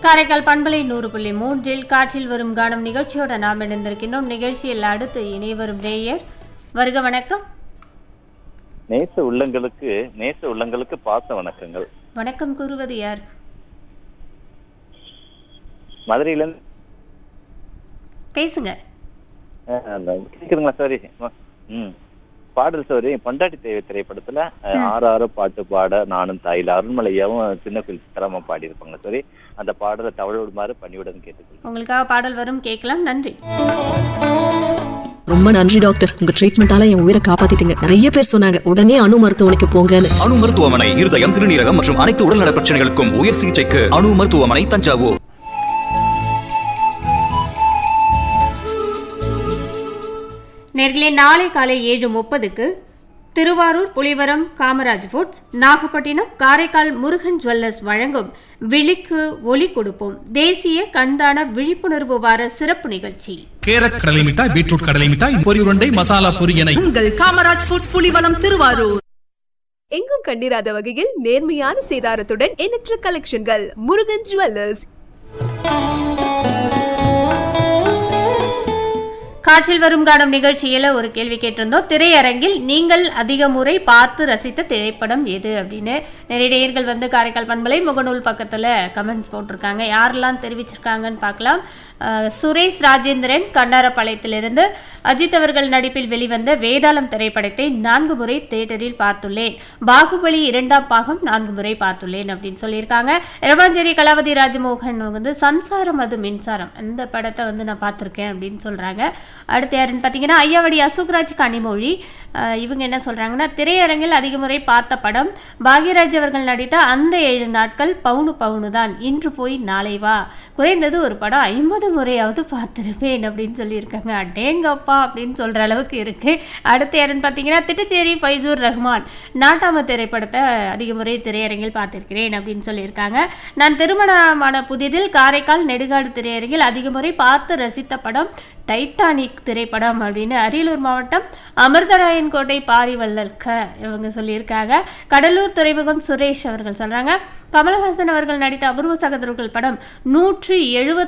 காரைக்கால் பண்பலை நூறு புள்ளி மூன்றில் காற்றில் வரும் கானம் நிகழ்ச்சியோட நாம் இணைந்திருக்கின்றோம் நிகழ்ச்சியில் அடுத்து இணை வரும் நேயர் வருக வணக்கம் நேச உள்ளங்களுக்கு நேச உள்ளங்களுக்கு பாச வணக்கங்கள் வணக்கம் கூறுவது யார் மதுரையில இருந்து பேசுங்க அஹ், அந்த கேக்குதுங்களா சாரி ம் பாடல் சோரி பொண்டாட்டி தேவை திரைப்படத்துல அஹ், ஆறு ஆறு பாட்டு பாட நானும் தாயில அருண்மலையாவும் சின்ன பில் சித்திரமா பாடியிருப்பாங்க சாரி அந்த பாடலை தவழ விடுமாறு பண்ணிவிடுன்னு கேட்டுக்கொள்ளுங்க உங்களுக்காக பாடல் வரும் கேட்கலாம் நன்றி ரொம்ப நன்றி டாக்டர் உங்க ட்ரீட்மெண்டால என் உயிரை காப்பாத்திட்டீங்க நிறைய பேர் சொன்னாங்க உடனே அணு மருத்துவமனைக்கு போங்கன்னு அணு மருத்துவமனை இருதயம் சிறுநீரகம் மற்றும் அனைத்து உடல்நல பிரச்சனைகளுக்கும் உயர் சிகிச்சைக்கு அணு மருத்துவமனை தஞ்சாவூர் நேர்களே நாளை காலை ஏழு முப்பதுக்கு திருவாரூர் புலிவரம் காமராஜ் ஃபுட்ஸ் நாகப்பட்டினம் காரைக்கால் முருகன் ஜுவல்லர்ஸ் வழங்கும் விழிக்கு ஒலி கொடுப்போம் தேசிய கண்தான விழிப்புணர்வு வார சிறப்பு நிகழ்ச்சி கேரட் கடலை மிட்டாய் பீட்ரூட் கடலை மிட்டாய் பொரி உருண்டை மசாலா பொரி என உங்கள் காமராஜ் ஃபுட்ஸ் புலிவலம் திருவாரூர் எங்கும் கண்டிராத வகையில் நேர்மையான சேதாரத்துடன் எண்ணற்ற கலெக்ஷன்கள் முருகன் ஜுவல்லர்ஸ் காற்றில் வரும் காணும் நிகழ்ச்சியில ஒரு கேள்வி கேட்டிருந்தோம் திரையரங்கில் நீங்கள் அதிக முறை பார்த்து ரசித்த திரைப்படம் எது அப்படின்னு நிறைய நேயர்கள் வந்து காரைக்கால் பண்பலை முகநூல் பக்கத்துல கமெண்ட்ஸ் போட்டிருக்காங்க யாரெல்லாம் தெரிவிச்சிருக்காங்கன்னு பார்க்கலாம் அஹ், சுரேஷ் ராஜேந்திரன் கண்ணாரப்பாளையத்திலிருந்து அஜித் அவர்கள் நடிப்பில் வெளிவந்த வேதாளம் திரைப்படத்தை நான்கு முறை தேட்டரில் பார்த்துள்ளேன் பாகுபலி இரண்டாம் பாகம் நான்கு முறை பார்த்துள்ளேன் அப்படின்னு சொல்லியிருக்காங்க இரவாஞ்சேரி கலாவதி ராஜமோகன் வந்து சம்சாரம் அது மின்சாரம் அந்த படத்தை வந்து நான் பார்த்துருக்கேன் அப்படின்னு சொல்றாங்க அடுத்து யாருன்னு பார்த்தீங்கன்னா ஐயாவடி அசுக்ராஜ் கனிமொழி அஹ், இவங்க என்ன சொல்றாங்கன்னா திரையரங்கில் அதிக முறை பார்த்த படம் பாக்யராஜ் அவர்கள் நடித்த அந்த ஏழு நாட்கள் பவுனு பவுனு தான் இன்று போய் நாளை வா குறைந்தது ஒரு படம் ஐம்பது முறையாவது பார்த்துருப்பேன் அப்படின்னு சொல்லியிருக்காங்க அடேங்கப்பா அப்படின்னு சொல்ற அளவுக்கு இருக்கு அடுத்து யாருன்னு பார்த்தீங்கன்னா திட்டுச்சேரி ஃபைசூர் ரஹ்மான் நாட்டாம திரைப்படத்தை அதிக முறை திரையரங்கில் பார்த்திருக்கிறேன் அப்படின்னு சொல்லியிருக்காங்க நான் திருமணமான புதிதில் காரைக்கால் நெடுகாடு திரையரங்கில் அதிக முறை பார்த்து ரசித்த படம் டைட்டானிக் திரைப்படம் அப்படின்னு அரியலூர் மாவட்டம் அமிர்தராயன் கோட்டை பாரிவள்ளல்க இவங்க சொல்லியிருக்காங்க கடலூர் துறைமுகம் சுரேஷ் அவர்கள் சொல்றாங்க கமலஹாசன் அவர்கள் நடித்த அபூர்வ சகோதரர்கள் படம் நூற்றி எழுபத்தி